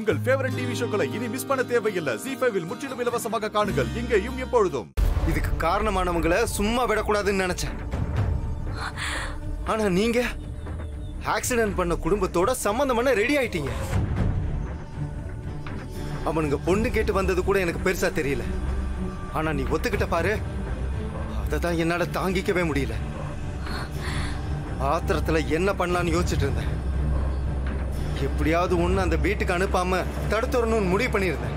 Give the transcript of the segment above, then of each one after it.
உங்கள் favourite TV ஷோக்களை இனி miss பண்ண தேவையில்லை ஜி ஃபைவில் முற்றிலும் இலவசமாக காணுங்கள் இங்கேயும் எப்பொழுதும் இதுக்கு காரணமானவங்கள சும்மா விடக்கூடாதுன்னு நினைச்சேன் ஆனா நீங்க ஆக்சிடென்ட் பண்ண குடும்பத்தோட சம்பந்தம் பண்ண ரெடி ஆயிட்டீங்க அவனுங்க பொண்ணு கேட்டு வந்தது கூட எனக்கு பெருசா தெரியல ஆனா நீ ஒத்துக்கிட்ட பாரு அதை தான் என்னால தாங்கிக்கவே முடியல ஆத்திரத்துல என்ன பண்ணலாம்னு யோசிச்சுட்டு இருந்தேன் எப்படியாவது ஒண்ணு அந்த வீட்டுக்கு அனுப்பாம தடுத்துறணும்னு முடிவு பண்ணியிருந்தேன்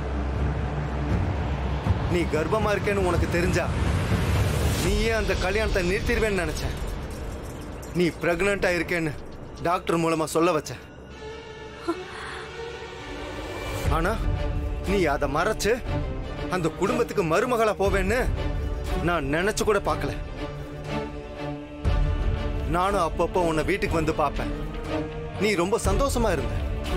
நீ கர்ப்பமா இருக்கேன்னு உனக்கு தெரிஞ்சா நீயே அந்த கல்யாணத்தை நிறுத்திடுவேன்னு நினைச்சேன் நீ பிரெக்னண்டா இருக்கேன்னு டாக்டர் மூலமா சொல்ல வச்ச ஆனா நீ அதை மறைச்சு அந்த குடும்பத்துக்கு மருமகளா போவேன்னு நான் நினைச்சு கூட பார்க்கல நானும் அப்பப்போ உன்னை வீட்டுக்கு வந்து பார்ப்பேன் நீ ரொம்ப சந்தோஷமா இருந்த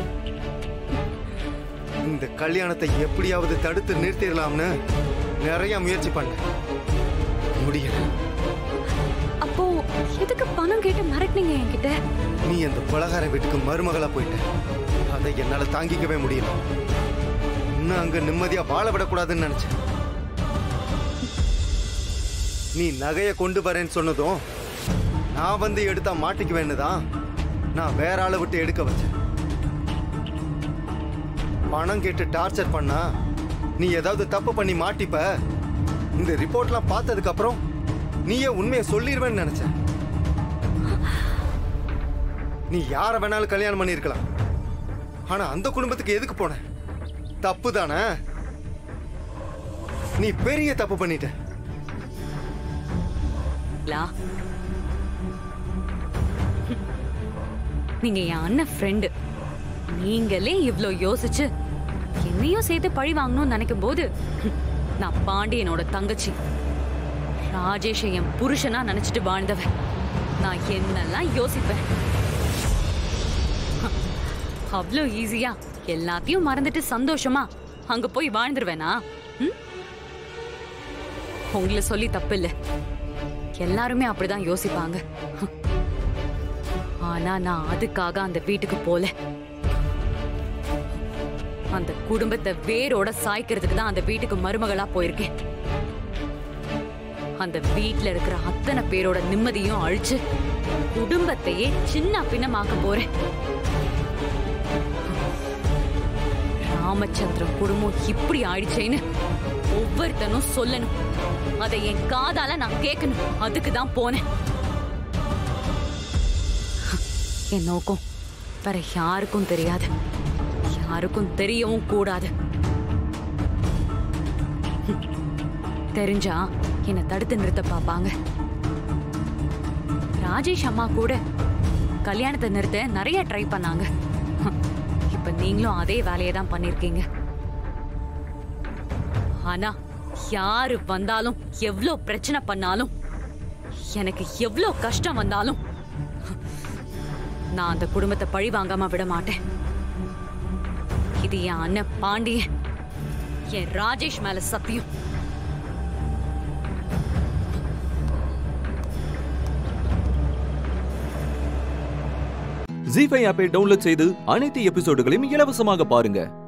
இந்த கல்யாணத்தை எப்படியாவது தடுத்து நிறுத்திடலாம்னு நிறைய முயற்சி பண்ணேன் முடியல அப்போ எதுக்கு பணம் கேட்டு மிரட்டினீங்க என்கிட்ட நீ அந்த கொலகார வீட்டுக்கு மருமகளா போயிட்ட அதை என்னால தாங்கிக்கவே முடியல இன்னும் அங்க நிம்மதியா வாழ விடக்கூடாதுன்னு நினைச்சேன் நீ நகைய கொண்டு வரேன்னு சொன்னதும் நான் வந்து எடுத்தா மாட்டிக்குவேன்னு தான் நான் வேற ஆளை விட்டு எடுக்க வச்சேன் பணம் கேட்டு டார்ச்சர் பண்ணா நீ ஏதாவது தப்பு பண்ணி மாட்டிப்ப இந்த ரிப்போர்ட்லாம் பார்த்ததுக்கு அப்புறம் நீயே உண்மையை சொல்லிடுவேன்னு நினைச்சேன் நீ யார வேணாலும் கல்யாணம் பண்ணிருக்கலாம் ஆனா அந்த குடும்பத்துக்கு எதுக்கு போன தப்பு தானே நீ பெரிய தப்பு பண்ணிட்ட லா நீங்க என் அண்ணன் ஃப்ரெண்டு நீங்களே இவ்ளோ யோசிச்சு என்னையும் சேர்த்து பழி வாங்கணும்னு நினைக்கும் போது நான் பாண்டியனோட தங்கச்சி ராஜேஷை என் புருஷனா நினைச்சிட்டு வாழ்ந்தவன் நான் என்னெல்லாம் யோசிப்பேன் அவ்வளோ ஈஸியா எல்லாத்தையும் மறந்துட்டு சந்தோஷமா அங்க போய் வாழ்ந்துருவேனா ம்? உங்களை சொல்லி தப்பில்லை எல்லாருமே அப்படிதான் யோசிப்பாங்க ஆனா நான் அதுக்காக அந்த வீட்டுக்கு போல அந்த குடும்பத்தை வேரோட சாய்க்கிறதுக்கு தான் அந்த வீட்டுக்கு மருமகளா போயிருக்கேன் அந்த வீட்ல இருக்கிற அத்தனை பேரோட நிம்மதியும் அழிச்சு குடும்பத்தையே சின்ன பின்னமாக்க போறேன் ராமச்சந்திரன் குடும்பம் இப்படி ஆயிடுச்சேன்னு ஒவ்வொருத்தனும் சொல்லணும் அதை என் காதால நான் கேட்கணும் அதுக்கு தான் போனேன் என் நோக்கம் வேற யாருக்கும் தெரியாது யாருக்கும் தெரியவும் கூடாது ஹம். தெரிஞ்சா என்னை தடுத்து நிறுத்த பார்ப்பாங்க ராஜேஷ் அம்மா கூட கல்யாணத்தை நிறுத்த நிறைய ட்ரை பண்ணாங்க ஹம். இப்ப நீங்களும் அதே வேலையை தான் பண்ணிருக்கீங்க ஆனா யாரு வந்தாலும் எவ்ளோ பிரச்சனை பண்ணாலும் எனக்கு எவ்ளோ கஷ்டம் வந்தாலும் நான் அந்த குடும்பத்தை பழி வாங்காம விட மாட்டேன் இது என் அண்ணன் பாண்டியன் என் ராஜேஷ் மேல சத்தியம் ஜி ஃபைவ் ஆப்பை டவுன்லோட் செய்து அனைத்து எபிசோடுகளையும் இலவசமாக பாருங்க